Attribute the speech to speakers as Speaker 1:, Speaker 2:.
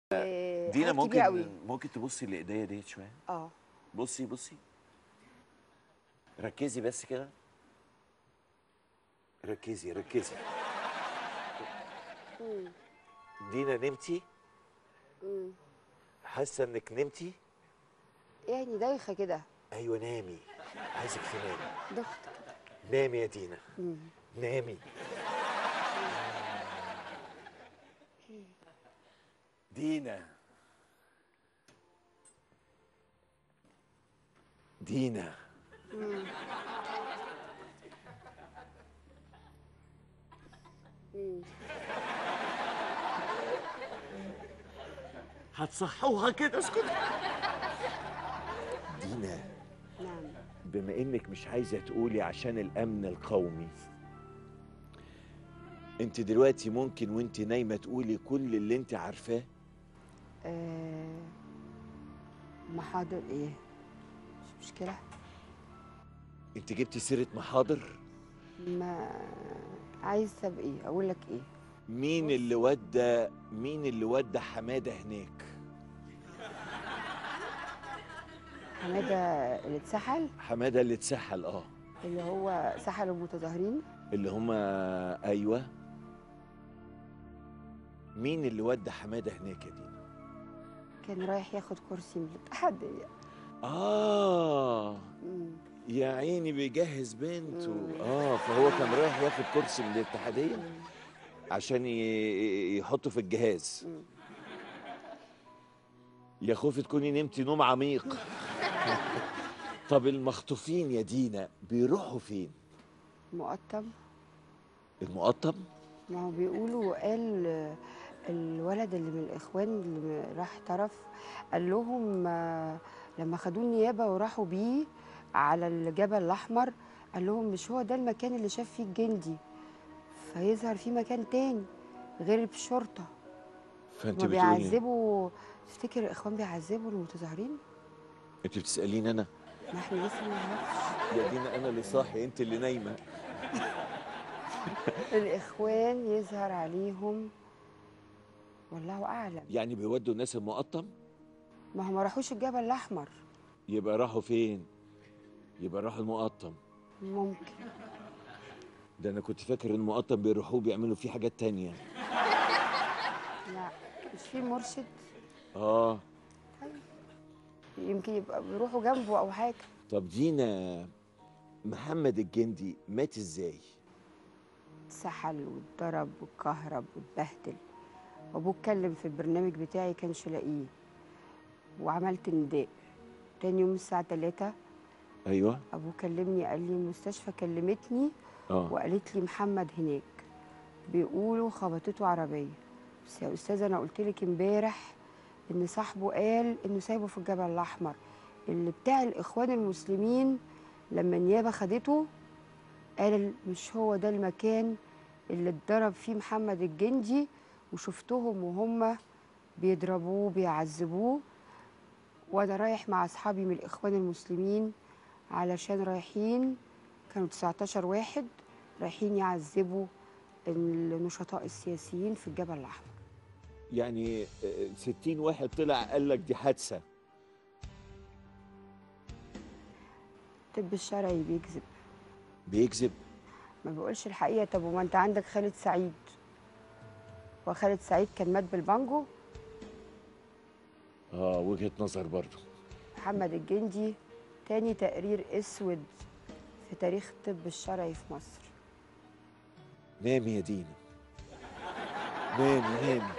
Speaker 1: آه،
Speaker 2: دينا
Speaker 1: حاجات كبيرة قوي.
Speaker 2: ممكن ممكن تبصي لايديا ديت شويه
Speaker 1: اه
Speaker 2: بصي بصي ركزي بس كده ركزي ركزي دينا نمتي
Speaker 1: مم.
Speaker 2: حاسه انك نمتي
Speaker 1: يعني دايخه كده
Speaker 2: ايوه نامي عايزك تنامي
Speaker 1: ضغط كده
Speaker 2: نامي يا دينا
Speaker 1: مم.
Speaker 2: نامي دينا دينا
Speaker 1: مم.
Speaker 2: هتصحوها كده اسكت دينا
Speaker 1: نعم
Speaker 2: بما انك مش عايزه تقولي عشان الامن القومي انت دلوقتي ممكن وانت نايمه تقولي كل اللي انت عارفاه
Speaker 1: آه محاضر ايه مش مشكله
Speaker 2: انت جبتي سيره محاضر
Speaker 1: ما عايز طب ايه اقول لك ايه
Speaker 2: مين اللي ودى مين اللي ودى حماده هناك
Speaker 1: حماده اللي اتسحل
Speaker 2: حماده اللي اتسحل اه
Speaker 1: اللي هو سحل المتظاهرين
Speaker 2: اللي هما ايوه مين اللي ودى حماده هناك يا دينا
Speaker 1: كان رايح ياخد كرسي من الاتحاديه
Speaker 2: اه
Speaker 1: مم.
Speaker 2: يا عيني بيجهز بنته
Speaker 1: مم.
Speaker 2: اه فهو كان رايح ياخد كرسي من الاتحاديه
Speaker 1: مم.
Speaker 2: عشان ي- يحطه في الجهاز
Speaker 1: مم.
Speaker 2: يا خوفي تكوني نمتي نوم عميق طب المخطوفين يا دينا بيروحوا فين
Speaker 1: مقطم
Speaker 2: المقطم
Speaker 1: ما هو بيقولوا قال آه، الولد اللي من الاخوان اللي راح طرف قال لهم آه، لما خدوه النيابه وراحوا بيه على الجبل الاحمر قال لهم مش هو ده المكان اللي شاف فيه الجندي فيظهر في مكان تاني غير الشرطه
Speaker 2: فانت
Speaker 1: ما
Speaker 2: بتقولي
Speaker 1: بيعذبوا تفتكر الاخوان بيعذبوا المتظاهرين
Speaker 2: انت بتساليني انا
Speaker 1: ما احنا لسه ما نعرفش
Speaker 2: يا دينا انا اللي صاحي انت اللي نايمه
Speaker 1: الاخوان يظهر عليهم والله اعلم
Speaker 2: يعني بيودوا الناس المقطم
Speaker 1: ما هم ما راحوش الجبل الاحمر
Speaker 2: يبقى راحوا فين يبقى راحوا المقطم
Speaker 1: ممكن
Speaker 2: ده انا كنت فاكر ان المقطم بيروحوه بيعملوا فيه حاجات تانية
Speaker 1: لا مش في مرشد
Speaker 2: اه
Speaker 1: يمكن يبقى بيروحوا جنبه او حاجه
Speaker 2: طب دينا محمد الجندي مات ازاي
Speaker 1: اتسحل واتضرب واتكهرب واتبهدل وابوه اتكلم في البرنامج بتاعي كانش لاقيه وعملت نداء تاني يوم الساعه 3
Speaker 2: ايوه
Speaker 1: ابوه كلمني قال لي المستشفى كلمتني
Speaker 2: اه
Speaker 1: وقالت لي محمد هناك بيقولوا خبطته عربيه بس يا استاذه انا قلت لك امبارح ان صاحبه قال انه سايبه في الجبل الاحمر اللي بتاع الاخوان المسلمين لما النيابه خدته قال مش هو ده المكان اللي اتضرب فيه محمد الجندي وشفتهم وهم بيضربوه بيعذبوه وانا رايح مع اصحابي من الاخوان المسلمين علشان رايحين كانوا 19 واحد رايحين يعذبوا النشطاء السياسيين في الجبل الاحمر
Speaker 2: يعني آه، 60 واحد طلع قال لك دي حادثه
Speaker 1: الطب الشرعي بيكذب
Speaker 2: بيكذب
Speaker 1: ما بيقولش الحقيقه طب وما انت عندك خالد سعيد وخالد سعيد كان مات بالبانجو
Speaker 2: اه وجهه نظر برضو
Speaker 1: محمد الجندي تاني تقرير اسود في تاريخ الطب الشرعي في مصر
Speaker 2: نامي يا دينا نامي نامي